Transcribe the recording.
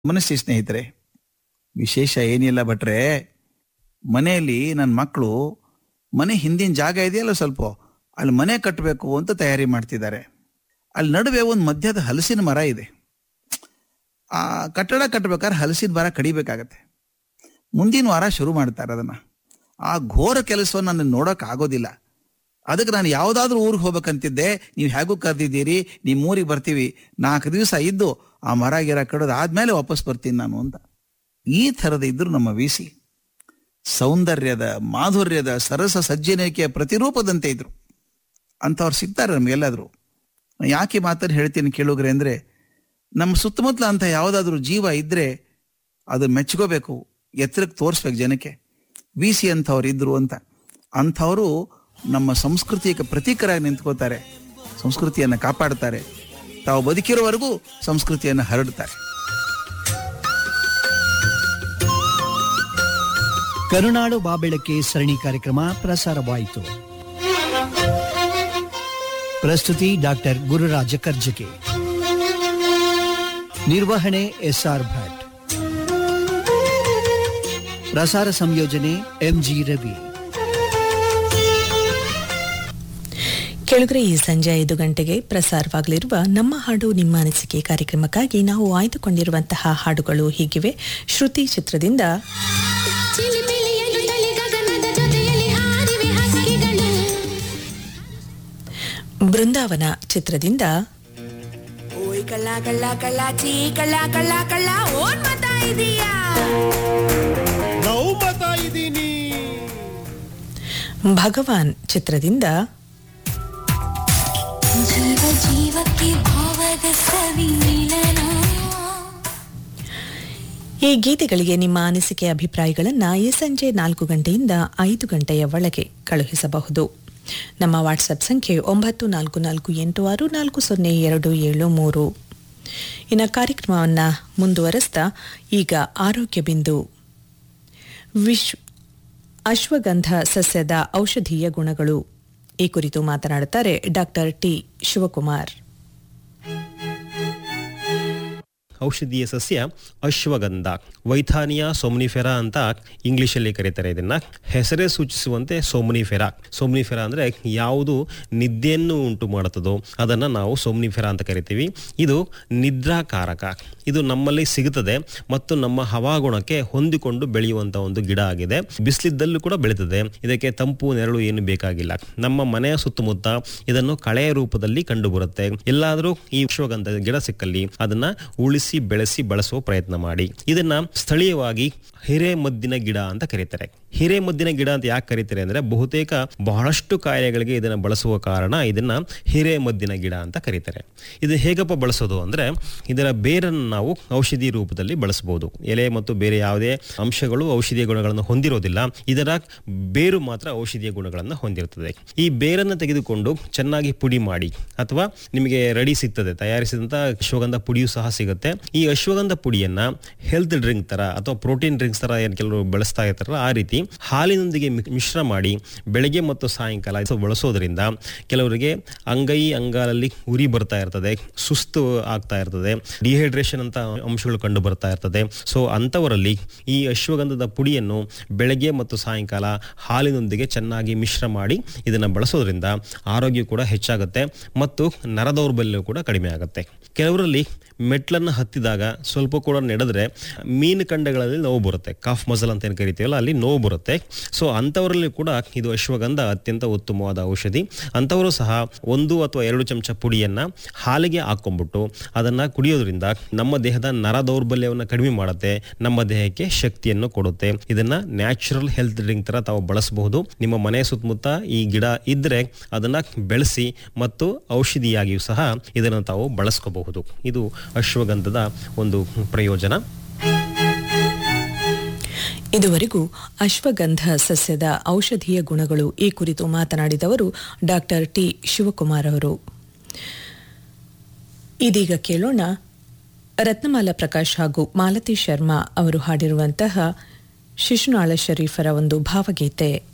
ಗಮನಿಸಿ ಸ್ನೇಹಿತರೆ ವಿಶೇಷ ಏನಿಲ್ಲ ಭಟ್ರೆ ಮನೆಯಲ್ಲಿ ನನ್ನ ಮಕ್ಕಳು ಮನೆ ಹಿಂದಿನ ಜಾಗ ಇದೆಯಲ್ಲ ಸ್ವಲ್ಪ ಅಲ್ಲಿ ಮನೆ ಕಟ್ಟಬೇಕು ಅಂತ ತಯಾರಿ ಮಾಡ್ತಿದ್ದಾರೆ ಅಲ್ಲಿ ನಡುವೆ ಒಂದು ಮಧ್ಯದ ಹಲಸಿನ ಮರ ಇದೆ ಆ ಕಟ್ಟಡ ಕಟ್ಟಬೇಕಾದ್ರೆ ಹಲಸಿನ ಮರ ಕಡಿಬೇಕಾಗತ್ತೆ ಮುಂದಿನ ವಾರ ಶುರು ಮಾಡ್ತಾರೆ ಅದನ್ನ ಆ ಘೋರ ಕೆಲಸವನ್ನು ನನ್ನ ನೋಡಕ್ ಆಗೋದಿಲ್ಲ ಅದಕ್ಕೆ ನಾನು ಯಾವುದಾದ್ರೂ ಊರಿಗೆ ಹೋಗ್ಬೇಕಂತಿದ್ದೆ ನೀವು ಹೇಗೂ ಕರೆದಿದ್ದೀರಿ ನಿಮ್ಮ ಊರಿಗೆ ಬರ್ತೀವಿ ನಾಲ್ಕು ದಿವಸ ಇದ್ದು ಆ ಮರ ಗಿರ ಕಡೋದು ಆದ್ಮೇಲೆ ವಾಪಸ್ ಬರ್ತೀನಿ ನಾನು ಅಂತ ಈ ಥರದ ಇದ್ರು ನಮ್ಮ ವಿಸಿ ಸೌಂದರ್ಯದ ಮಾಧುರ್ಯದ ಸರಸ ಸಜ್ಜನಿಕೆಯ ಪ್ರತಿರೂಪದಂತೆ ಇದ್ರು ಅಂಥವ್ರು ಸಿಗ್ತಾರೆ ನಮಗೆಲ್ಲಾದ್ರು ಯಾಕೆ ಮಾತನ್ನು ಹೇಳ್ತೀನಿ ಕೇಳುಗ್ರೆ ಅಂದ್ರೆ ನಮ್ಮ ಸುತ್ತಮುತ್ತಲ ಅಂತ ಯಾವುದಾದ್ರೂ ಜೀವ ಇದ್ರೆ ಅದು ಮೆಚ್ಕೋಬೇಕು ಎತ್ತರಕ್ಕೆ ತೋರಿಸ್ಬೇಕು ಜನಕ್ಕೆ ವಿ ಸಿ ಅಂಥವ್ರು ಇದ್ರು ಅಂತ ಅಂಥವರು ನಮ್ಮ ಸಂಸ್ಕೃತಿಗೆ ಪ್ರತೀಕರಾಗಿ ನಿಂತ್ಕೋತಾರೆ ಸಂಸ್ಕೃತಿಯನ್ನು ಕಾಪಾಡ್ತಾರೆ ತಾವು ಬದುಕಿರೋವರೆಗೂ ಸಂಸ್ಕೃತಿಯನ್ನು ಹರಡ್ತಾರೆ ಕರುನಾಡು ಬಾಬೆಳಕೆ ಸರಣಿ ಕಾರ್ಯಕ್ರಮ ಪ್ರಸಾರವಾಯಿತು ಪ್ರಸ್ತುತಿ ಡಾಕ್ಟರ್ ಗುರುರಾಜ ಕರ್ಜಗೆ ನಿರ್ವಹಣೆ ಎಸ್ಆರ್ ಭಟ್ ಪ್ರಸಾರ ಸಂಯೋಜನೆ ಎಂಜಿ ರವಿ ಕೆಳಗರೆ ಈ ಸಂಜೆ ಐದು ಗಂಟೆಗೆ ಪ್ರಸಾರವಾಗಲಿರುವ ನಮ್ಮ ಹಾಡು ನಿಮ್ಮ ಅನಿಸಿಕೆ ಕಾರ್ಯಕ್ರಮಕ್ಕಾಗಿ ನಾವು ಆಯ್ದುಕೊಂಡಿರುವಂತಹ ಹಾಡುಗಳು ಹೀಗಿವೆ ಶ್ರುತಿ ಚಿತ್ರದಿಂದ ಚಿಲಿಪಿಲಿಯಲು ತಲೆ ಗಗನದ ಜೊತೆಯಲ್ಲಿ ಹಾರಿವೆ ಹಕ್ಕಿಗಳು ಬೃಂದಾವನ ಚಿತ್ರದಿಂದ ಓಯ್ ಕಳ್ಳ ಕಳ್ಳ ಕಳ್ಳ ಚೀ ಕಳ್ಳ ಕಳ್ಳ ಕಳ್ಳ ಓನ್ ಮತ ಇದೀಯಾ ನಾವು ಮತ ಇದ್ದೀನಿ ಭಗವಾನ್ ಚಿತ್ರದಿಂದ ಜೀವ ಜೀವಕ್ಕೆ ಭಾವದ ಸವಿ ಮಿಲನ ಈ ಗೀತೆಗಳಿಗೆ ನಿಮ್ಮ ಅನಿಸಿಕೆ ಅಭಿಪ್ರಾಯಗಳನ್ನು ಈ ಸಂಜೆ ನಾಲ್ಕು ಗಂಟೆಯಿಂದ ಐದು ಗಂಟೆಯ ಒಳಗೆ ಕಳುಹಿಸಬಹುದು ನಮ್ಮ ವಾಟ್ಸಪ್ ಸಂಖ್ಯೆ ಒಂಬತ್ತು ನಾಲ್ಕು ನಾಲ್ಕು ಎಂಟು ಆರು ನಾಲ್ಕು ಸೊನ್ನೆ ಎರಡು ಏಳು ಮೂರು ಇನ್ನು ಕಾರ್ಯಕ್ರಮವನ್ನು ಮುಂದುವರೆಸ್ತಾ ಈಗ ಆರೋಗ್ಯ ಬಿಂದು ವಿಶ್ವ ಅಶ್ವಗಂಧ ಸಸ್ಯದ ಔಷಧೀಯ ಗುಣಗಳು ಈ ಕುರಿತು ಮಾತನಾಡುತ್ತಾರೆ ಡಾಕ್ಟರ್ ಟಿ ಶಿವಕುಮಾರ್ ಔಷಧೀಯ ಸಸ್ಯ ಅಶ್ವಗಂಧ ವೈಥಾನಿಯಾ ಸೋಮ್ನಿಫೆರಾ ಅಂತ ಇಂಗ್ಲಿಷಲ್ಲಿ ಕರೀತಾರೆ ಇದನ್ನ ಹೆಸರೇ ಸೂಚಿಸುವಂತೆ ಸೋಮ್ನಿಫೆರಾ ಸೋಮ್ನಿಫೆರಾ ಅಂದ್ರೆ ಯಾವುದು ನಿದ್ದೆಯನ್ನು ಉಂಟು ಮಾಡುತ್ತದೋ ಅದನ್ನ ನಾವು ಸೋಮ್ನಿಫೆರಾ ಅಂತ ಕರಿತೀವಿ ಇದು ನಿದ್ರಾಕಾರಕ ಇದು ನಮ್ಮಲ್ಲಿ ಸಿಗುತ್ತದೆ ಮತ್ತು ನಮ್ಮ ಹವಾಗುಣಕ್ಕೆ ಹೊಂದಿಕೊಂಡು ಬೆಳೆಯುವಂತ ಒಂದು ಗಿಡ ಆಗಿದೆ ಬಿಸಿಲಿದ್ದಲ್ಲೂ ಕೂಡ ಬೆಳೀತದೆ ಇದಕ್ಕೆ ತಂಪು ನೆರಳು ಏನು ಬೇಕಾಗಿಲ್ಲ ನಮ್ಮ ಮನೆಯ ಸುತ್ತಮುತ್ತ ಇದನ್ನು ಕಳೆಯ ರೂಪದಲ್ಲಿ ಕಂಡುಬರುತ್ತೆ ಎಲ್ಲಾದರೂ ಈ ಅಶ್ವಗಂಧದ ಗಿಡ ಸಿಕ್ಕಲ್ಲಿ ಅದನ್ನ ಉಳಿಸಿ ಬೆಳೆಸಿ ಬಳಸುವ ಪ್ರಯತ್ನ ಮಾಡಿ ಇದನ್ನ ಸ್ಥಳೀಯವಾಗಿ ಹಿರೇಮದ್ದಿನ ಗಿಡ ಅಂತ ಕರೀತಾರೆ ಹಿರೇಮದ್ದಿನ ಗಿಡ ಅಂತ ಯಾಕೆ ಕರೀತಾರೆ ಅಂದ್ರೆ ಬಹುತೇಕ ಬಹಳಷ್ಟು ಕಾಯಿಲೆಗಳಿಗೆ ಇದನ್ನ ಬಳಸುವ ಕಾರಣ ಇದನ್ನ ಹಿರೇಮದ್ದಿನ ಗಿಡ ಅಂತ ಕರೀತಾರೆ ಇದು ಹೇಗಪ್ಪ ಬಳಸೋದು ಅಂದ್ರೆ ಇದರ ಬೇರನ್ನು ನಾವು ಔಷಧಿ ರೂಪದಲ್ಲಿ ಬಳಸಬಹುದು ಎಲೆ ಮತ್ತು ಬೇರೆ ಯಾವುದೇ ಅಂಶಗಳು ಔಷಧೀಯ ಗುಣಗಳನ್ನು ಹೊಂದಿರೋದಿಲ್ಲ ಇದರ ಬೇರು ಮಾತ್ರ ಔಷಧೀಯ ಗುಣಗಳನ್ನು ಹೊಂದಿರುತ್ತದೆ ಈ ಬೇರನ್ನು ತೆಗೆದುಕೊಂಡು ಚೆನ್ನಾಗಿ ಪುಡಿ ಮಾಡಿ ಅಥವಾ ನಿಮಗೆ ರೆಡಿ ಸಿಗ್ತದೆ ತಯಾರಿಸಿದಂತ ಅಶ್ವಗಂಧ ಪುಡಿಯೂ ಸಹ ಸಿಗುತ್ತೆ ಈ ಅಶ್ವಗಂಧ ಪುಡಿಯನ್ನ ಹೆಲ್ತ್ ಡ್ರಿಂಕ್ ತರ ಅಥವಾ ಪ್ರೋಟೀನ್ ಡ್ರಿಂಕ್ಸ್ ತರ ಏನು ಕೆಲವರು ಬಳಸ್ತಾ ಇರ್ತಾರಲ್ಲ ಆ ರೀತಿ ಹಾಲಿನೊಂದಿಗೆ ಮಿ- ಮಿಶ್ರ ಮಾಡಿ ಬೆಳಗ್ಗೆ ಮತ್ತು ಸಾಯಂಕಾಲ ಇದು ಬಳಸೋದ್ರಿಂದ ಕೆಲವರಿಗೆ ಅಂಗೈ ಅಂಗಾಲಲ್ಲಿ ಉರಿ ಬರ್ತಾ ಇರ್ತದೆ ಸುಸ್ತು ಆಗ್ತಾ ಇರ್ತದೆ ಡಿಹೈಡ್ರೇಷನ್ ಅಂತ ಅಂಶಗಳು ಕಂಡು ಬರ್ತಾ ಇರ್ತದೆ ಸೊ ಅಂಥವರಲ್ಲಿ ಈ ಅಶ್ವಗಂಧದ ಪುಡಿಯನ್ನು ಬೆಳಗ್ಗೆ ಮತ್ತು ಸಾಯಂಕಾಲ ಹಾಲಿನೊಂದಿಗೆ ಚೆನ್ನಾಗಿ ಮಿಶ್ರ ಮಾಡಿ ಇದನ್ನು ಬಳಸೋದ್ರಿಂದ ಆರೋಗ್ಯ ಕೂಡ ಹೆಚ್ಚಾಗುತ್ತೆ ಮತ್ತು ನರದೌರ್ಬಲ್ಯ ಕೂಡ ಕಡಿಮೆ ಆಗುತ್ತೆ ಕೆಲವರಲ್ಲಿ ಮೆಟ್ಲನ್ನು ಹತ್ತಿದಾಗ ಸ್ವಲ್ಪ ಕೂಡ ನಡೆದ್ರೆ ಮೀನು ಕಂಡಗಳಲ್ಲಿ ನೋವು ಬರುತ್ತೆ ಕಾಫ್ ಮಸಲ್ ಅಂತ ಏನು ಕರಿತೀವಲ್ಲ ಅಲ್ಲಿ ನೋವು ಬರುತ್ತೆ ಸೊ ಅಂಥವರಲ್ಲಿ ಕೂಡ ಇದು ಅಶ್ವಗಂಧ ಅತ್ಯಂತ ಉತ್ತಮವಾದ ಔಷಧಿ ಅಂಥವರು ಸಹ ಒಂದು ಅಥವಾ ಎರಡು ಚಮಚ ಪುಡಿಯನ್ನ ಹಾಲಿಗೆ ಹಾಕೊಂಡ್ಬಿಟ್ಟು ಅದನ್ನ ಕುಡಿಯೋದ್ರಿಂದ ನಮ್ಮ ದೇಹದ ನರ ದೌರ್ಬಲ್ಯವನ್ನು ಕಡಿಮೆ ಮಾಡುತ್ತೆ ನಮ್ಮ ದೇಹಕ್ಕೆ ಶಕ್ತಿಯನ್ನು ಕೊಡುತ್ತೆ ಇದನ್ನ ನ್ಯಾಚುರಲ್ ಹೆಲ್ತ್ ಡ್ರಿಂಕ್ ತರ ತಾವು ಬಳಸಬಹುದು ನಿಮ್ಮ ಮನೆ ಸುತ್ತಮುತ್ತ ಈ ಗಿಡ ಇದ್ರೆ ಅದನ್ನ ಬೆಳೆಸಿ ಮತ್ತು ಔಷಧಿಯಾಗಿಯೂ ಸಹ ಇದನ್ನು ತಾವು ಬಳಸ್ಕೋಬಹುದು ಇದು ಅಶ್ವಗಂಧದ ಒಂದು ಪ್ರಯೋಜನ ಇದುವರೆಗೂ ಅಶ್ವಗಂಧ ಸಸ್ಯದ ಔಷಧೀಯ ಗುಣಗಳು ಈ ಕುರಿತು ಮಾತನಾಡಿದವರು ಡಾಕ್ಟರ್ ಟಿ ಶಿವಕುಮಾರ್ ಅವರು ಇದೀಗ ಕೇಳೋಣ ರತ್ನಮಾಲ ಪ್ರಕಾಶ್ ಹಾಗೂ ಮಾಲತಿ ಶರ್ಮಾ ಅವರು ಹಾಡಿರುವಂತಹ ಶಿಶುನಾಳ ಶರೀಫರ ಒಂದು ಭಾವಗೀತೆ